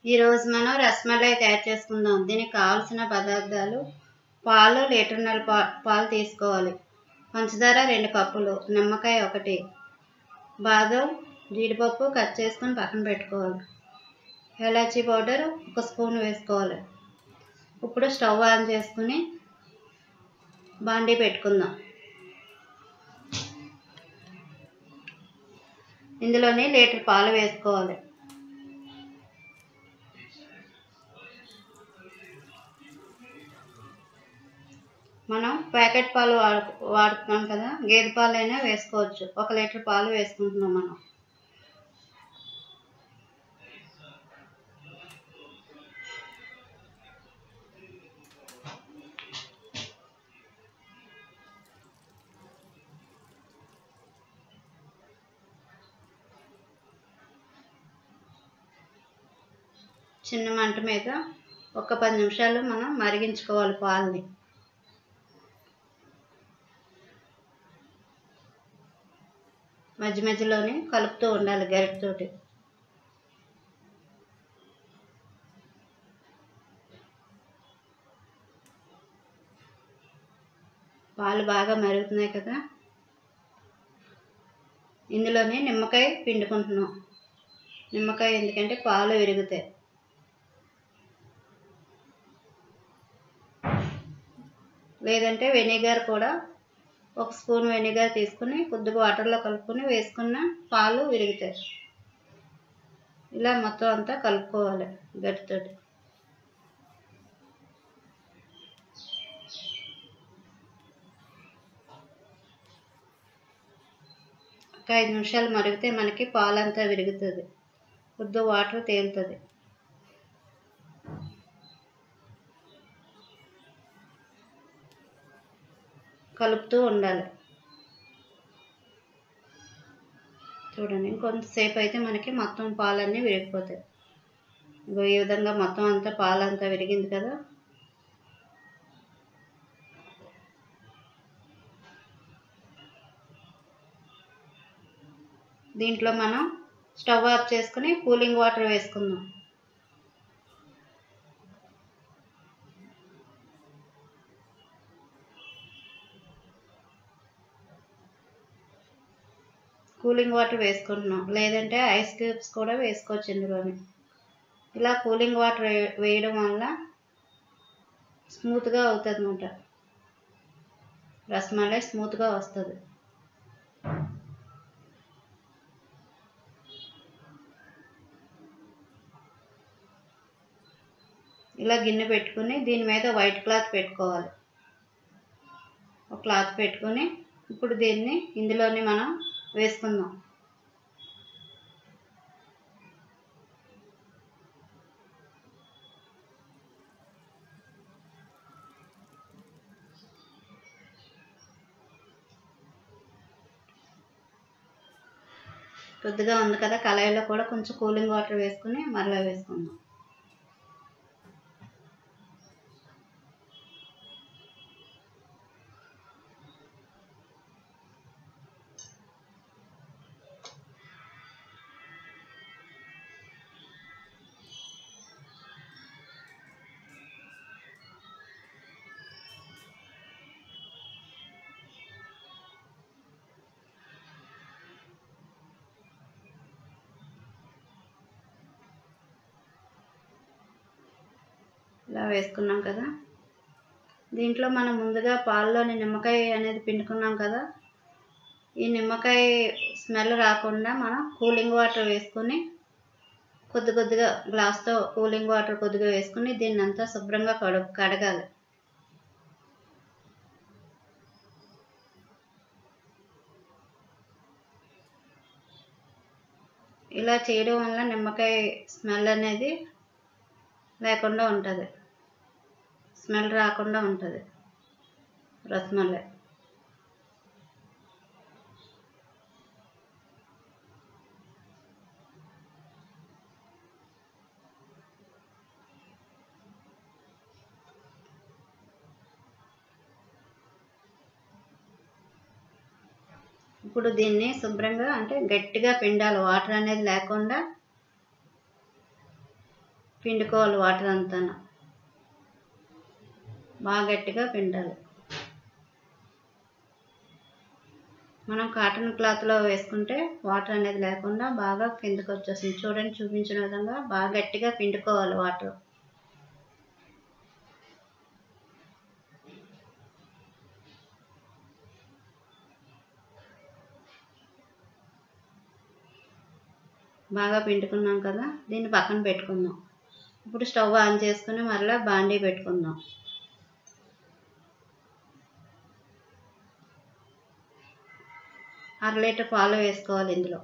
ఈరోజు మనం రసమలై తయారు చేసుకుందాం దీనికి కావాల్సిన పదార్థాలు పాలు లీటర్న్నర పా పాలు తీసుకోవాలి పంచదార రెండు కప్పులు నిమ్మకాయ ఒకటి బాదం జీడిపప్పు కట్ చేసుకొని పక్కన పెట్టుకోవాలి ఎలాచీ పౌడర్ ఒక స్పూన్ వేసుకోవాలి ఇప్పుడు స్టవ్ ఆన్ చేసుకుని బాండీ పెట్టుకుందాం ఇందులోనే లీటర్ పాలు వేసుకోవాలి మనం ప్యాకెట్ పాలు వాడు వాడుతున్నాం కదా గేదె పాలు అయినా వేసుకోవచ్చు ఒక లీటర్ పాలు వేసుకుంటున్నాం మనం చిన్న మంట మీద ఒక పది నిమిషాలు మనం మరిగించుకోవాలి పాలని మధ్య మధ్యలోనే కలుపుతూ ఉండాలి గరిటతోటి పాలు బాగా మరుగుతున్నాయి కదా ఇందులోనే నిమ్మకాయ పిండుకుంటున్నాం నిమ్మకాయ ఎందుకంటే పాలు విరుగుతాయి లేదంటే వెనిగర్ కూడా ఒక స్పూన్ వెనిగర్ తీసుకుని కొద్దిగా వాటర్లో కలుపుకొని వేసుకున్న పాలు విరుగుతాయి ఇలా మొత్తం అంతా కలుపుకోవాలి గట్టితోటి ఒక ఐదు నిమిషాలు మరిగితే మనకి పాలంతా విరుగుతుంది కొద్ది వాటర్ తేలుతుంది కలుపుతూ ఉండాలి చూడండి ఇంకొంతసేపు అయితే మనకి మొత్తం పాలన్నీ విరిగిపోతాయి ఇగో ఈ విధంగా మొత్తం అంతా పాలంతా విరిగింది కదా దీంట్లో మనం స్టవ్ ఆఫ్ చేసుకుని కూలింగ్ వాటర్ వేసుకుందాం కూలింగ్ వాటర్ వేసుకుంటున్నాం లేదంటే ఐస్ క్యూబ్స్ కూడా వేసుకోవచ్చు ఇందులోని ఇలా కూలింగ్ వాటర్ వేయడం వల్ల స్మూత్గా అవుతుంది అనమాట రసమలై స్మూత్గా వస్తుంది ఇలా గిన్నె పెట్టుకుని దీని మీద వైట్ క్లాత్ పెట్టుకోవాలి ఒక క్లాత్ పెట్టుకొని ఇప్పుడు దీన్ని ఇందులోనే మనం వేసుకుందాం కొద్దిగా ఉంది కదా కళాయిలో కూడా కొంచెం కూలింగ్ వాటర్ వేసుకుని మరలా వేసుకుందాం ఇలా వేసుకున్నాం కదా దీంట్లో మనం ముందుగా పాల్లోని నిమ్మకాయ అనేది పిండుకున్నాం కదా ఈ నిమ్మకాయ స్మెల్ రాకుండా మనం కూలింగ్ వాటర్ వేసుకొని కొద్ది కొద్దిగా గ్లాస్తో కూలింగ్ వాటర్ కొద్దిగా వేసుకుని దీన్ని అంతా శుభ్రంగా కడు కడగాలి ఇలా చేయడం వల్ల నిమ్మకాయ స్మెల్ అనేది లేకుండా ఉంటుంది స్మెల్ రాకుండా ఉంటుంది రసమలై ఇప్పుడు దీన్ని శుభ్రంగా అంటే గట్టిగా పిండాలి వాటర్ అనేది లేకుండా పిండుకోవాలి వాటర్ అంతా బాగా గట్టిగా పిండాలి మనం కాటన్ క్లాత్లో వేసుకుంటే వాటర్ అనేది లేకుండా బాగా కిందకు వచ్చేస్తుంది చూడండి చూపించిన విధంగా బాగా గట్టిగా పిండుకోవాలి వాటర్ బాగా పిండుకున్నాం కదా దీన్ని పక్కన పెట్టుకుందాం ఇప్పుడు స్టవ్ ఆన్ చేసుకుని మరలా బాండీ పెట్టుకుందాం అర లీటర్ పాలు వేసుకోవాలి ఇందులో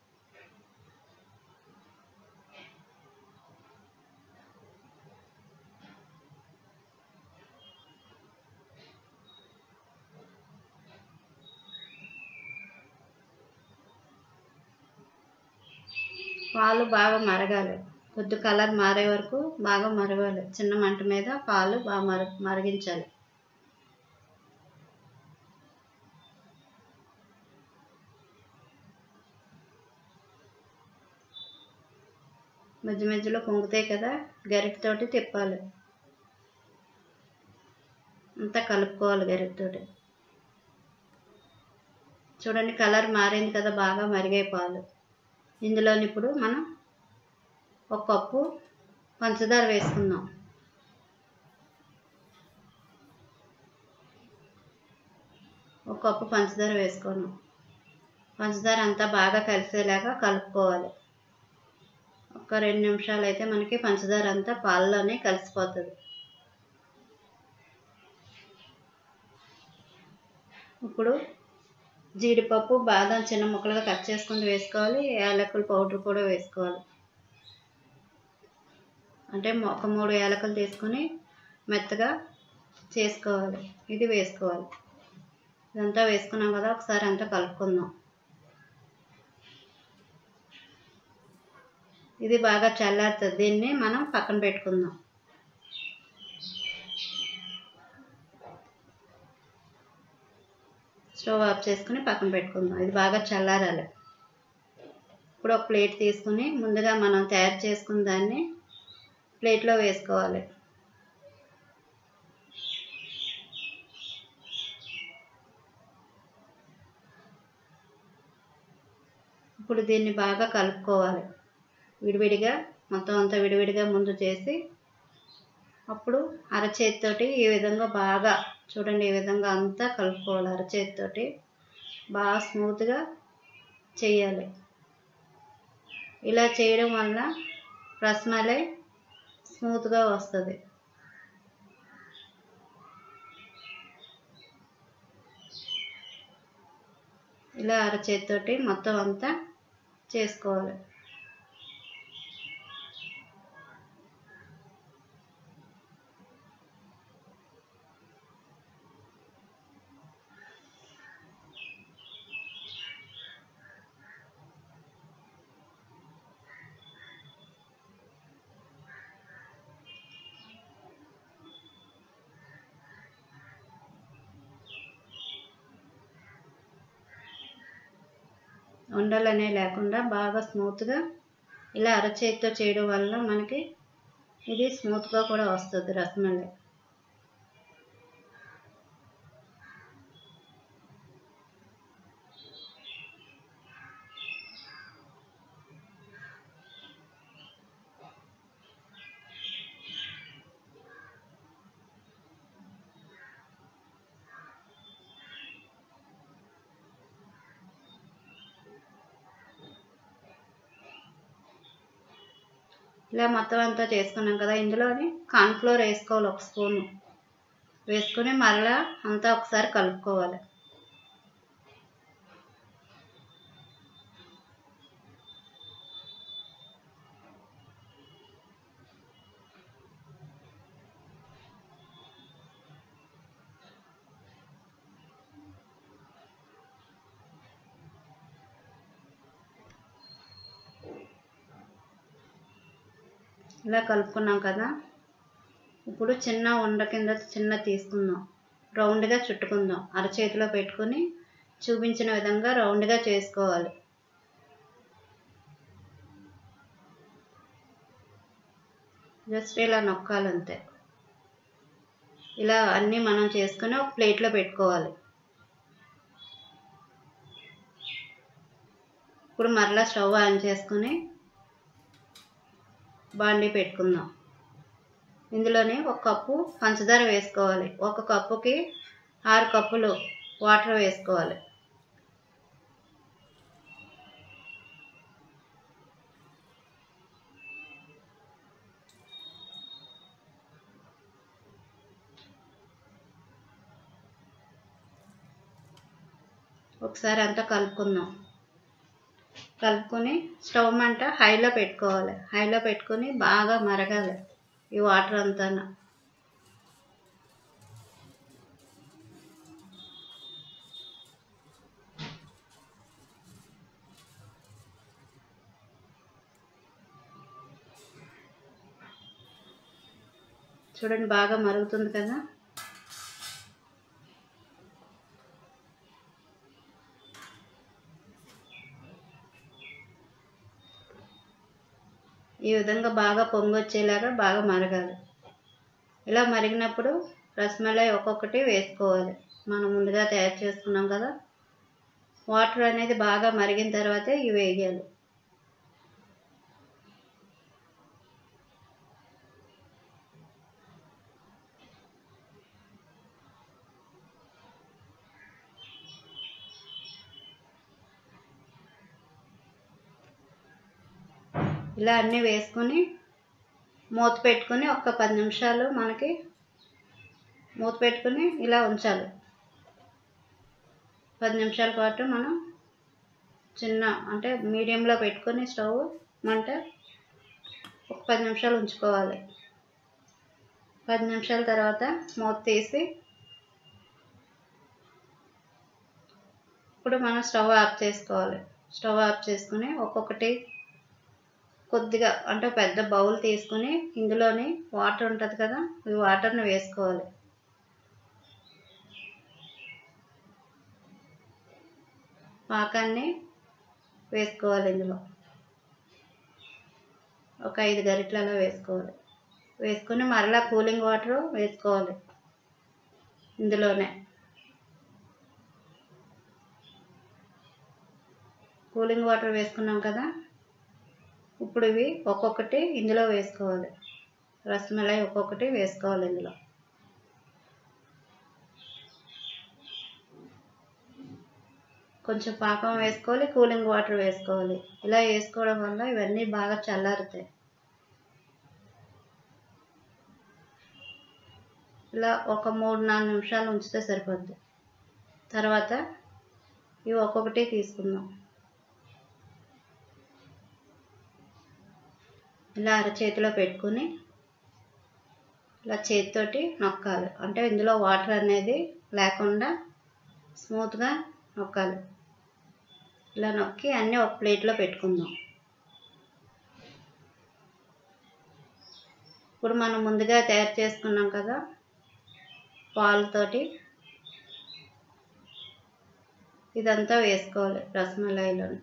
పాలు బాగా మరగాలి కొద్ది కలర్ మారే వరకు బాగా మరగాలి చిన్న మంట మీద పాలు బాగా మర మరిగించాలి మధ్య మధ్యలో పొంగుతాయి కదా గరిటెతోటి తిప్పాలి అంతా కలుపుకోవాలి గరిటెతోటి చూడండి కలర్ మారింది కదా బాగా మరిగాయి పాలు ఇందులోని ఇప్పుడు మనం ఒక కప్పు పంచదార వేసుకుందాం ఒక కప్పు పంచదార వేసుకున్నాం పంచదార అంతా బాగా కలిసేలాగా కలుపుకోవాలి ఒక రెండు నిమిషాలు అయితే మనకి పంచదార అంతా పాలలోనే కలిసిపోతుంది ఇప్పుడు జీడిపప్పు బాదం చిన్న ముక్కలుగా కట్ చేసుకుని వేసుకోవాలి యాలకుల పౌడర్ కూడా వేసుకోవాలి అంటే ఒక మూడు యాలకులు తీసుకొని మెత్తగా చేసుకోవాలి ఇది వేసుకోవాలి ఇదంతా వేసుకున్నాం కదా ఒకసారి అంతా కలుపుకుందాం ఇది బాగా చల్లారుతుంది దీన్ని మనం పక్కన పెట్టుకుందాం స్టవ్ ఆఫ్ చేసుకుని పక్కన పెట్టుకుందాం ఇది బాగా చల్లారాలి ఇప్పుడు ఒక ప్లేట్ తీసుకుని ముందుగా మనం తయారు చేసుకున్న దాన్ని ప్లేట్లో వేసుకోవాలి ఇప్పుడు దీన్ని బాగా కలుపుకోవాలి విడివిడిగా మొత్తం అంతా విడివిడిగా ముందు చేసి అప్పుడు అరచేతితోటి ఈ విధంగా బాగా చూడండి ఈ విధంగా అంతా కలుపుకోవాలి అరచేతితోటి బాగా స్మూత్గా చేయాలి ఇలా చేయడం వల్ల రస్మలై స్మూత్గా వస్తుంది ఇలా అరచేతితోటి మొత్తం అంతా చేసుకోవాలి ఉండలనే లేకుండా బాగా స్మూత్గా ఇలా అరచేతితో చేయడం వల్ల మనకి ఇది స్మూత్గా కూడా వస్తుంది రసమలై ఇలా మొత్తం అంతా చేసుకున్నాం కదా ఇందులోని కార్న్ఫ్లోర్ వేసుకోవాలి ఒక స్పూను వేసుకుని మరలా అంతా ఒకసారి కలుపుకోవాలి ఇలా కలుపుకున్నాం కదా ఇప్పుడు చిన్న ఉండ కింద చిన్న తీసుకుందాం రౌండ్గా చుట్టుకుందాం అరచేతిలో పెట్టుకొని చూపించిన విధంగా రౌండ్గా చేసుకోవాలి జస్ట్ ఇలా నొక్కాలి అంతే ఇలా అన్నీ మనం చేసుకుని ఒక ప్లేట్లో పెట్టుకోవాలి ఇప్పుడు మరలా స్టవ్ ఆన్ చేసుకుని బాండీ పెట్టుకుందాం ఇందులోనే ఒక కప్పు పంచదార వేసుకోవాలి ఒక కప్పుకి ఆరు కప్పులు వాటర్ వేసుకోవాలి ఒకసారి అంతా కలుపుకుందాం కలుపుకొని స్టవ్ మంట హైలో పెట్టుకోవాలి హైలో పెట్టుకొని బాగా మరగాలి ఈ వాటర్ అంతా చూడండి బాగా మరుగుతుంది కదా ఈ విధంగా బాగా పొంగొచ్చేలాగా బాగా మరగాలి ఇలా మరిగినప్పుడు రసమలై ఒక్కొక్కటి వేసుకోవాలి మనం ముందుగా తయారు చేసుకున్నాం కదా వాటర్ అనేది బాగా మరిగిన తర్వాతే ఇవి వేయాలి ఇలా అన్నీ వేసుకొని మూత పెట్టుకొని ఒక పది నిమిషాలు మనకి మూత పెట్టుకొని ఇలా ఉంచాలి పది నిమిషాల పాటు మనం చిన్న అంటే మీడియంలో పెట్టుకొని స్టవ్ మంట ఒక పది నిమిషాలు ఉంచుకోవాలి పది నిమిషాల తర్వాత మూత తీసి ఇప్పుడు మనం స్టవ్ ఆఫ్ చేసుకోవాలి స్టవ్ ఆఫ్ చేసుకుని ఒక్కొక్కటి కొద్దిగా అంటే పెద్ద బౌల్ తీసుకుని ఇందులోని వాటర్ ఉంటుంది కదా ఈ వాటర్ని వేసుకోవాలి పాకాన్ని వేసుకోవాలి ఇందులో ఒక ఐదు గరిటలలో వేసుకోవాలి వేసుకుని మరలా కూలింగ్ వాటర్ వేసుకోవాలి ఇందులోనే కూలింగ్ వాటర్ వేసుకున్నాం కదా ఇప్పుడు ఇవి ఒక్కొక్కటి ఇందులో వేసుకోవాలి రసమలై ఒక్కొక్కటి వేసుకోవాలి ఇందులో కొంచెం పాకం వేసుకోవాలి కూలింగ్ వాటర్ వేసుకోవాలి ఇలా వేసుకోవడం వల్ల ఇవన్నీ బాగా చల్లారుతాయి ఇలా ఒక మూడు నాలుగు నిమిషాలు ఉంచితే సరిపోద్ది తర్వాత ఇవి ఒక్కొక్కటి తీసుకుందాం ఇలా అరచేతిలో పెట్టుకుని ఇలా చేతితోటి నొక్కాలి అంటే ఇందులో వాటర్ అనేది లేకుండా స్మూత్గా నొక్కాలి ఇలా నొక్కి అన్నీ ఒక ప్లేట్లో పెట్టుకుందాం ఇప్పుడు మనం ముందుగా తయారు చేసుకున్నాం కదా పాలతోటి ఇదంతా వేసుకోవాలి రసమలాయిలోని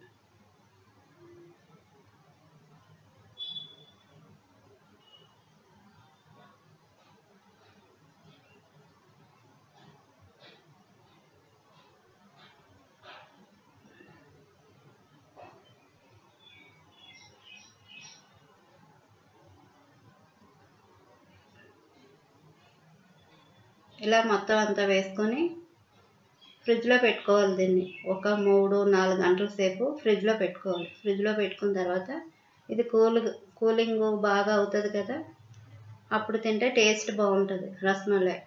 ఇలా మొత్తం అంతా వేసుకొని ఫ్రిడ్జ్లో పెట్టుకోవాలి దీన్ని ఒక మూడు నాలుగు గంటల సేపు ఫ్రిడ్జ్లో పెట్టుకోవాలి ఫ్రిడ్జ్లో పెట్టుకున్న తర్వాత ఇది కూల్ కూలింగ్ బాగా అవుతుంది కదా అప్పుడు తింటే టేస్ట్ బాగుంటుంది రసమలై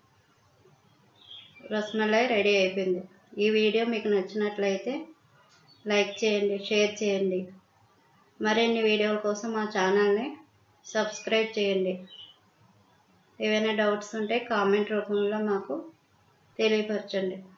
రసమలై రెడీ అయిపోయింది ఈ వీడియో మీకు నచ్చినట్లయితే లైక్ చేయండి షేర్ చేయండి మరిన్ని వీడియోల కోసం మా ఛానల్ని సబ్స్క్రైబ్ చేయండి ఏవైనా డౌట్స్ ఉంటే కామెంట్ రూపంలో మాకు తెలియపరచండి